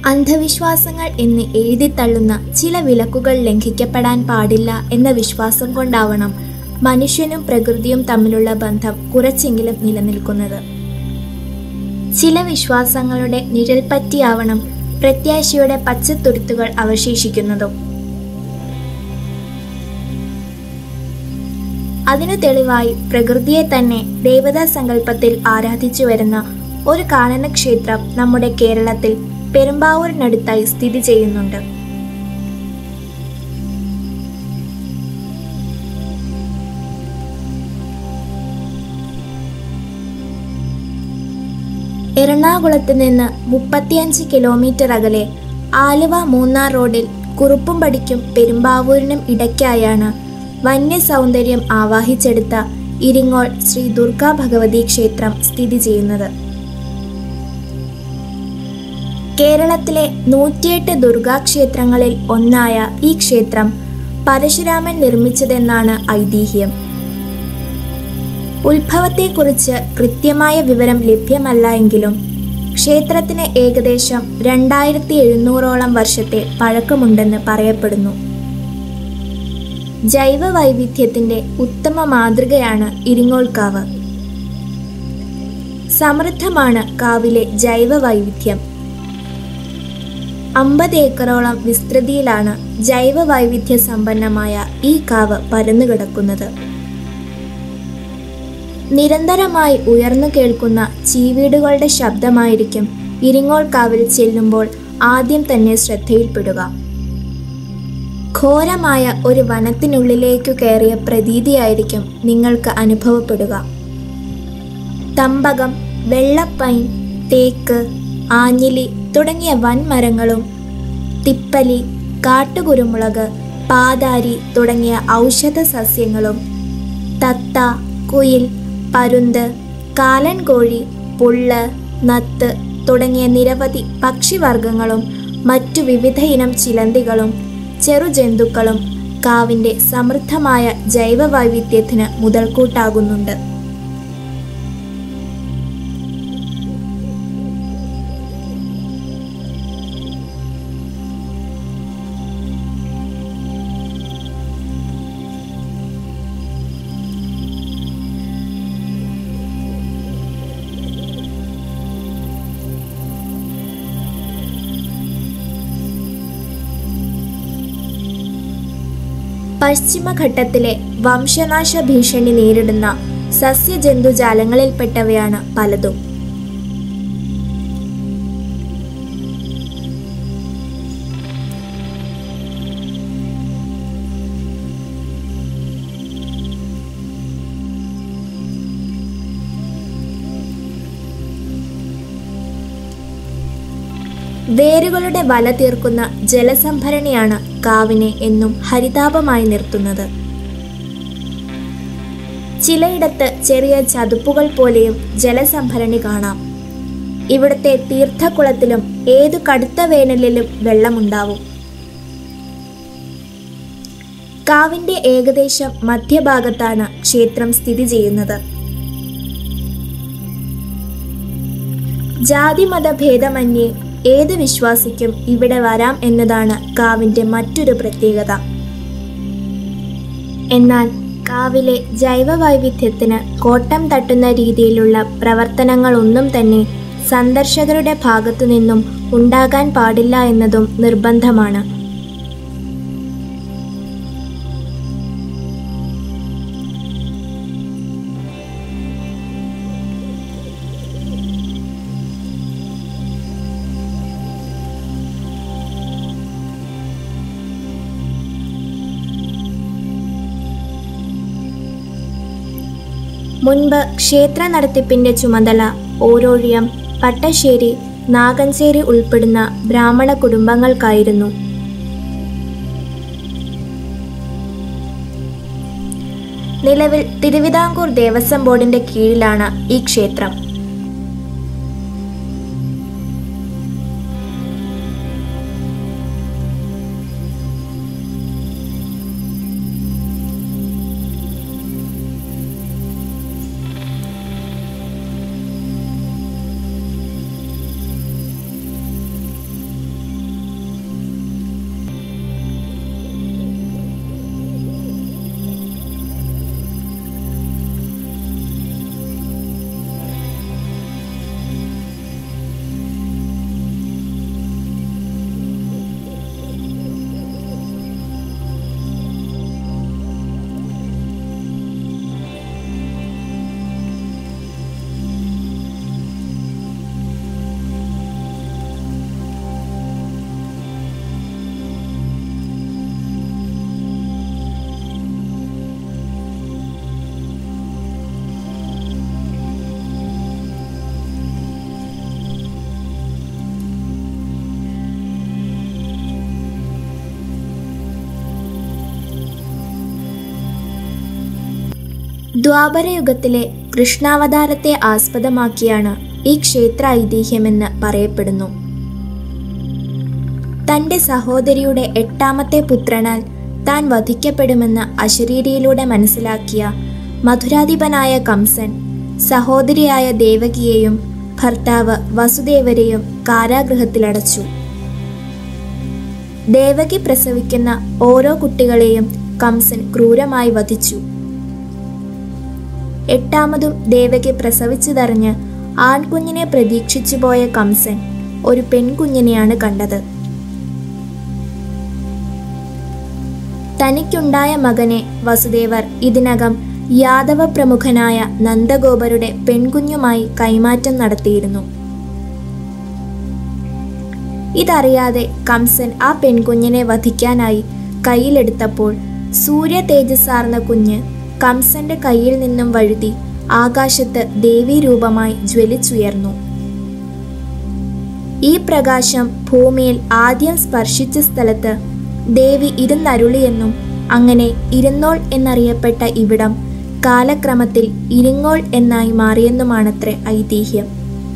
അന്ധവിശ്വാസങ്ങൾ എന്ന് എഴുതിത്തള്ളുന്ന ചില വിലക്കുകൾ ലംഘിക്കപ്പെടാൻ പാടില്ല എന്ന വിശ്വാസം കൊണ്ടാവണം മനുഷ്യനും പ്രകൃതിയും തമ്മിലുള്ള ബന്ധം കുറച്ചെങ്കിലും നിലനിൽക്കുന്നത് ചില വിശ്വാസങ്ങളുടെ നിഴൽ പറ്റിയാവണം പ്രത്യാശയുടെ പച്ചത്തുരുത്തുകൾ അവശേഷിക്കുന്നതും അതിനു തെളിവായി പ്രകൃതിയെ തന്നെ ദേവതാ സങ്കല്പത്തിൽ ആരാധിച്ചു വരുന്ന ഒരു കാനന ക്ഷേത്രം നമ്മുടെ കേരളത്തിൽ പെരുമ്പാവൂരിനടുത്തായി സ്ഥിതി ചെയ്യുന്നുണ്ട് എറണാകുളത്ത് നിന്ന് മുപ്പത്തിയഞ്ച് കിലോമീറ്റർ അകലെ ആലുവ മൂന്നാർ റോഡിൽ കുറുപ്പുംപടിക്കും പെരുമ്പാവൂരിനും ഇടയ്ക്കായാണ് വന്യസൗന്ദര്യം ആവാഹിച്ചെടുത്ത ഇരിങ്ങോൾ ശ്രീ ദുർഗാ ഭഗവതി ക്ഷേത്രം സ്ഥിതി ചെയ്യുന്നത് കേരളത്തിലെ നൂറ്റിയെട്ട് ദുർഗാക്ഷേത്രങ്ങളിൽ ഒന്നായ ഈ ക്ഷേത്രം പരശുരാമൻ നിർമ്മിച്ചതെന്നാണ് ഐതിഹ്യം ഉത്ഭവത്തെക്കുറിച്ച് കൃത്യമായ വിവരം ലഭ്യമല്ല എങ്കിലും ക്ഷേത്രത്തിന് ഏകദേശം രണ്ടായിരത്തി എഴുന്നൂറോളം വർഷത്തെ പഴക്കമുണ്ടെന്ന് പറയപ്പെടുന്നു ജൈവ വൈവിധ്യത്തിന്റെ ഉത്തമ മാതൃകയാണ് ഇരിങ്ങോൾക്കാവ് സമൃദ്ധമാണ് കാവിലെ ജൈവ വൈവിധ്യം അമ്പത് ഏക്കറോളം വിസ്തൃതിയിലാണ് ജൈവ വൈവിധ്യ സമ്പന്നമായ ഈ കാവ് പരന്നുകിടക്കുന്നത് നിരന്തരമായി ഉയർന്നു കേൾക്കുന്ന ചീവീടുകളുടെ ശബ്ദമായിരിക്കും ഇരിങ്ങോൾ കാവിൽ ചെല്ലുമ്പോൾ ആദ്യം തന്നെ ശ്രദ്ധയിൽപ്പെടുക ഘോരമായ ഒരു വനത്തിനുള്ളിലേക്കു കയറിയ പ്രതീതിയായിരിക്കും നിങ്ങൾക്ക് അനുഭവപ്പെടുക തമ്പകം വെള്ളപ്പൈൻ തേക്ക് ആഞ്ഞിലി തുടങ്ങിയ വൻമരങ്ങളും തിപ്പലി കാട്ടുകുരുമുളക് പാതാരി തുടങ്ങിയ ഔഷധ സസ്യങ്ങളും തത്ത കുയിൽ പരുന്ത് കാലൻ കോഴി പുള്ള് നത്ത് തുടങ്ങിയ നിരവധി പക്ഷിവർഗങ്ങളും മറ്റു വിവിധ ഇനം ചിലന്തികളും ചെറുജന്തുക്കളും കാവിൻ്റെ സമൃദ്ധമായ ജൈവ വൈവിധ്യത്തിന് മുതൽക്കൂട്ടാകുന്നുണ്ട് പശ്ചിമഘട്ടത്തിലെ വംശനാശ ഭീഷണി നേരിടുന്ന സസ്യജന്തുജാലങ്ങളിൽപ്പെട്ടവയാണ് പലതും വേരുകളുടെ വല തീർക്കുന്ന ജലസംഭരണിയാണ് കാവിനെ എന്നും ഹരിതാപമായി നിർത്തുന്നത് ചിലയിടത്ത് ചെറിയ ചതുപ്പുകൾ പോലെയും ജലസംഭരണി കാണാം ഇവിടുത്തെ തീർത്ഥക്കുളത്തിലും ഏതു കടുത്ത വേനലിലും വെള്ളമുണ്ടാവും കാവിന്റെ ഏകദേശം മധ്യഭാഗത്താണ് ക്ഷേത്രം സ്ഥിതി ചെയ്യുന്നത് ജാതിമത ഭേദമന്യേ ഏത് വിശ്വാസിക്കും ഇവിടെ വരാം എന്നതാണ് കാവിന്റെ മറ്റൊരു പ്രത്യേകത എന്നാൽ കാവിലെ ജൈവ വൈവിധ്യത്തിന് കോട്ടം തട്ടുന്ന രീതിയിലുള്ള പ്രവർത്തനങ്ങളൊന്നും തന്നെ സന്ദർശകരുടെ ഭാഗത്തു നിന്നും ഉണ്ടാകാൻ പാടില്ല എന്നതും നിർബന്ധമാണ് മുൻപ് ക്ഷേത്ര നടത്തിപ്പിന്റെ ചുമതല ഓരോഴിയം പട്ടശ്ശേരി നാഗഞ്ചേരി ഉൾപ്പെടുന്ന ബ്രാഹ്മണ കുടുംബങ്ങൾക്കായിരുന്നു നിലവിൽ തിരുവിതാംകൂർ ദേവസ്വം ബോർഡിന്റെ കീഴിലാണ് ഈ ക്ഷേത്രം ദ്വാപരയുഗത്തിലെ കൃഷ്ണാവതാരത്തെ ആസ്പദമാക്കിയാണ് ഈ ക്ഷേത്ര ഐതിഹ്യമെന്ന് പറയപ്പെടുന്നു തന്റെ സഹോദരിയുടെ എട്ടാമത്തെ പുത്രനാൽ താൻ വധിക്കപ്പെടുമെന്ന് അശരീരിയിലൂടെ മനസ്സിലാക്കിയ മധുരാധിപനായ കംസൻ സഹോദരിയായ ദേവകിയെയും ഭർത്താവ് വസുദേവരെയും കാരാഗൃഹത്തിലടച്ചു ദേവകി പ്രസവിക്കുന്ന ഓരോ കുട്ടികളെയും കംസൻ ക്രൂരമായി വധിച്ചു എട്ടാമതും ദേവകി പ്രസവിച്ചതറിഞ്ഞ് ആൺകുഞ്ഞിനെ പ്രതീക്ഷിച്ചു പോയ കംസൻ ഒരു പെൺകുഞ്ഞിനെയാണ് കണ്ടത് തനിക്കുണ്ടായ മകനെ വസുദേവർ ഇതിനകം യാദവ പ്രമുഖനായ നന്ദഗോപരുടെ പെൺകുഞ്ഞുമായി കൈമാറ്റം നടത്തിയിരുന്നു ഇതറിയാതെ കംസൻ ആ പെൺകുഞ്ഞിനെ വധിക്കാനായി കയ്യിലെടുത്തപ്പോൾ സൂര്യ തേജസ്സാർന്ന കുഞ്ഞ് കംസന്റെ കയ്യിൽ നിന്നും വഴുതി ആകാശത്ത് ദേവീരൂപമായി ജ്വലിച്ചുയർന്നു ഈ പ്രകാശം ഭൂമിയിൽ ആദ്യം സ്പർശിച്ച സ്ഥലത്ത് ദേവി ഇരുന്നരുളിയെന്നും അങ്ങനെ ഇരുന്നോൾ എന്നറിയപ്പെട്ട ഇവിടം കാലക്രമത്തിൽ ഇരിങ്ങോൾ എന്നായി മാറിയെന്നുമാണത്രേ ഐതിഹ്യം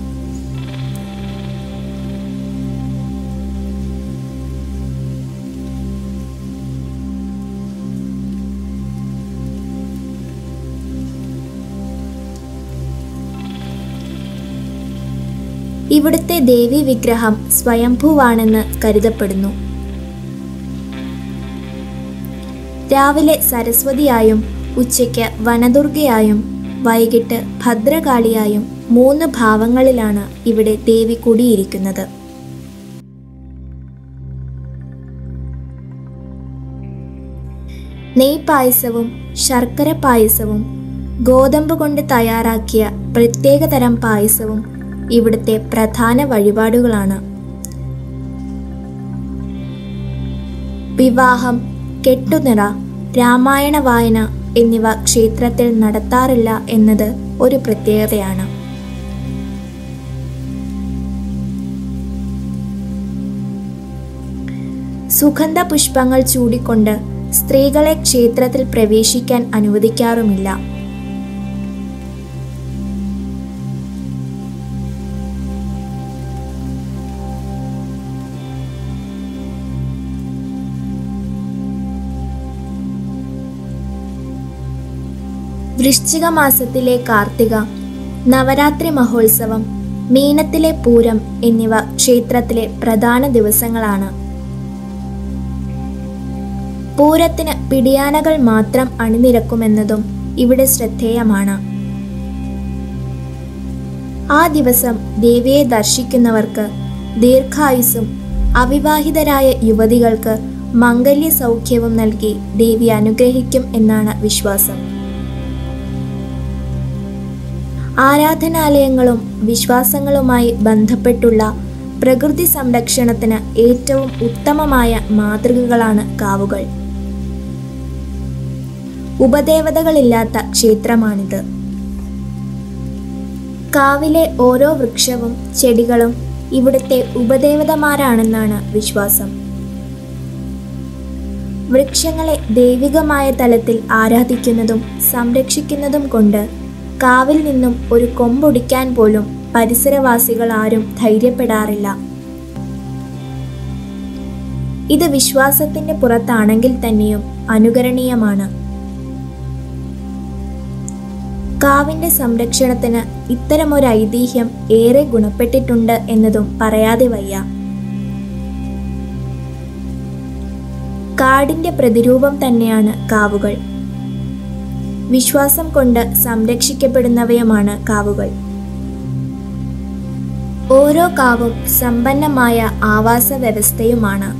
ഇവിടുത്തെ ദേവി വിഗ്രഹം സ്വയംഭൂവാണെന്ന് കരുതപ്പെടുന്നു രാവിലെ സരസ്വതിയായും ഉച്ചയ്ക്ക് വനദുർഗയായും വൈകിട്ട് ഭദ്രകാളിയായും മൂന്ന് ഭാവങ്ങളിലാണ് ഇവിടെ ദേവി കുടിയിരിക്കുന്നത് നെയ് പായസവും ശർക്കര പായസവും ഗോതമ്പ് കൊണ്ട് തയ്യാറാക്കിയ പ്രത്യേകതരം പായസവും ഇവിടുത്തെ പ്രധാന വഴിപാടുകളാണ് വിവാഹം കെട്ടുനിറ രാമായണ വായന എന്നിവ ക്ഷേത്രത്തിൽ നടത്താറില്ല എന്നത് ഒരു പ്രത്യേകതയാണ് സുഗന്ധ പുഷ്പങ്ങൾ ചൂടിക്കൊണ്ട് സ്ത്രീകളെ ക്ഷേത്രത്തിൽ പ്രവേശിക്കാൻ അനുവദിക്കാറുമില്ല വൃശ്ചിക മാസത്തിലെ കാർത്തിക നവരാത്രി മഹോത്സവം മീനത്തിലെ പൂരം എന്നിവ ക്ഷേത്രത്തിലെ പ്രധാന ദിവസങ്ങളാണ് പൂരത്തിന് പിടിയാനകൾ മാത്രം അണിനിരക്കുമെന്നതും ഇവിടെ ശ്രദ്ധേയമാണ് ആ ദിവസം ദേവിയെ ദർശിക്കുന്നവർക്ക് ദീർഘായുസ്സും അവിവാഹിതരായ യുവതികൾക്ക് മംഗല്യ സൗഖ്യവും നൽകി ദേവി അനുഗ്രഹിക്കും എന്നാണ് വിശ്വാസം ആരാധനാലയങ്ങളും വിശ്വാസങ്ങളുമായി ബന്ധപ്പെട്ടുള്ള പ്രകൃതി സംരക്ഷണത്തിന് ഏറ്റവും ഉത്തമമായ മാതൃകകളാണ് കാവുകൾ ഉപദേവതകളില്ലാത്ത ക്ഷേത്രമാണിത് കാവിലെ ഓരോ വൃക്ഷവും ചെടികളും ഇവിടുത്തെ ഉപദേവതമാരാണെന്നാണ് വിശ്വാസം വൃക്ഷങ്ങളെ ദൈവികമായ തലത്തിൽ ആരാധിക്കുന്നതും സംരക്ഷിക്കുന്നതും കൊണ്ട് കാവിൽ നിന്നും ഒരു കൊമ്പൊടിക്കാൻ പോലും പരിസരവാസികൾ ആരും ധൈര്യപ്പെടാറില്ല ഇത് വിശ്വാസത്തിന്റെ പുറത്താണെങ്കിൽ തന്നെയും അനുകരണീയമാണ് കാവിന്റെ സംരക്ഷണത്തിന് ഇത്തരമൊരു ഐതിഹ്യം ഏറെ ഗുണപ്പെട്ടിട്ടുണ്ട് എന്നതും പറയാതെ വയ്യ കാടിന്റെ പ്രതിരൂപം തന്നെയാണ് കാവുകൾ വിശ്വാസം കൊണ്ട് സംരക്ഷിക്കപ്പെടുന്നവയുമാണ് കാവുകൾ ഓരോ കാവും സമ്പന്നമായ ആവാസ വ്യവസ്ഥയുമാണ്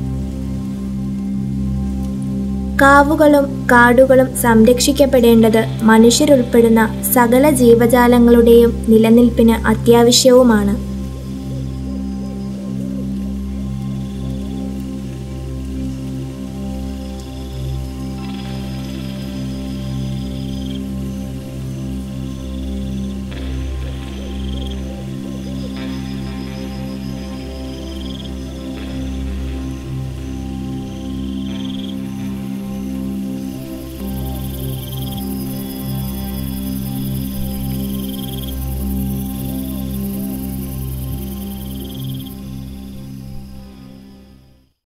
കാവുകളും കാടുകളും സംരക്ഷിക്കപ്പെടേണ്ടത് മനുഷ്യരുൾപ്പെടുന്ന സകല ജീവജാലങ്ങളുടെയും നിലനിൽപ്പിന് അത്യാവശ്യവുമാണ്